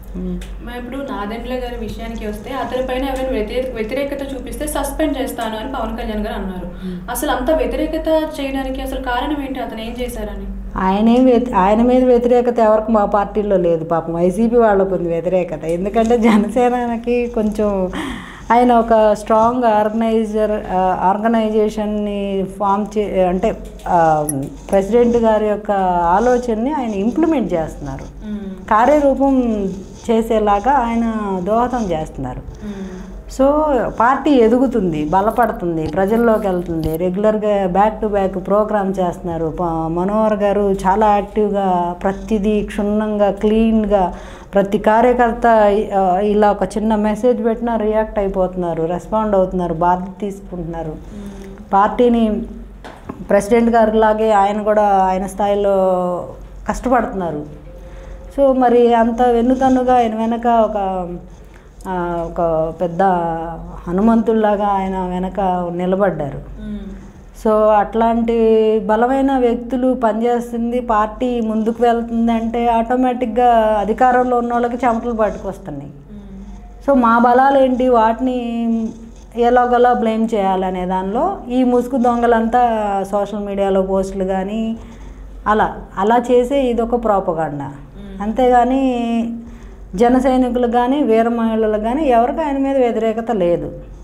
మరి ఇప్పుడు నాదెండ్ల గారి విషయానికి వస్తే అతని పైన ఎవరైనా వ్యతిరేక వ్యతిరేకత చూపిస్తే సస్పెండ్ చేస్తాను అని పవన్ కళ్యాణ్ గారు అన్నారు అసలు అంత వ్యతిరేకత చేయడానికి అసలు కారణం ఏంటి అతను ఏం చేశారని ఆయనేం వ్యతి ఆయన మీద వ్యతిరేకత ఎవరికి మా పార్టీలో లేదు పాపం వైసీపీ వాళ్ళకు ఉంది వ్యతిరేకత ఎందుకంటే జనసేనకి కొంచెం ఆయన ఒక స్ట్రాంగ్ ఆర్గనైజర్ ఆర్గనైజేషన్ని ఫామ్ చే అంటే ప్రెసిడెంట్ గారి యొక్క ఆలోచనని ఆయన ఇంప్లిమెంట్ చేస్తున్నారు కార్యరూపం చేసేలాగా ఆయన దోహదం చేస్తున్నారు సో పార్టీ ఎదుగుతుంది బలపడుతుంది ప్రజల్లోకి వెళ్తుంది రెగ్యులర్గా బ్యాక్ టు బ్యాక్ ప్రోగ్రామ్ చేస్తున్నారు ప- మనోహర్ గారు చాలా యాక్టివ్గా ప్రతిదీ క్షుణ్ణంగా క్లీన్గా ప్రతి కార్యకర్త ఆ, ఇలా ఒక చిన్న మెసేజ్ పెట్టినా రియాక్ట్ అయిపోతున్నారు రెస్పాండ్ అవుతున్నారు బాధ్యత తీసుకుంటున్నారు పార్టీని ప్రెసిడెంట్ గారు లాగే ఆయన కూడా ఆయన స్థాయిలో కష్టపడుతున్నారు సో మరి అంత వెన్నుతన్నుగా ఆయన వెనక ఒక ఆ, ఒక పెద్ద హనుమంతుల్లాగా ఆయన వెనక నిలబడ్డారు సో అట్లాంటి బలమైన వ్యక్తులు పనిచేస్తుంది పార్టీ ముందుకు వెళ్తుంది అంటే ఆటోమేటిక్గా అధికారంలో ఉన్న వాళ్ళకి చెమటలు పట్టుకొస్తున్నాయి సో మా బలాలు ఏంటి వాటిని ఎలాగోలా బ్లేమ్ చేయాలనే దానిలో ఈ ముసుగు దొంగలంతా సోషల్ మీడియాలో పోస్టులు కానీ అలా అలా చేసే ఇదొక ప్రోపగాండ అంతేగాని జన సైనికులకు కానీ వీర మహిళలకు కానీ ఎవరికి ఆయన మీద వ్యతిరేకత లేదు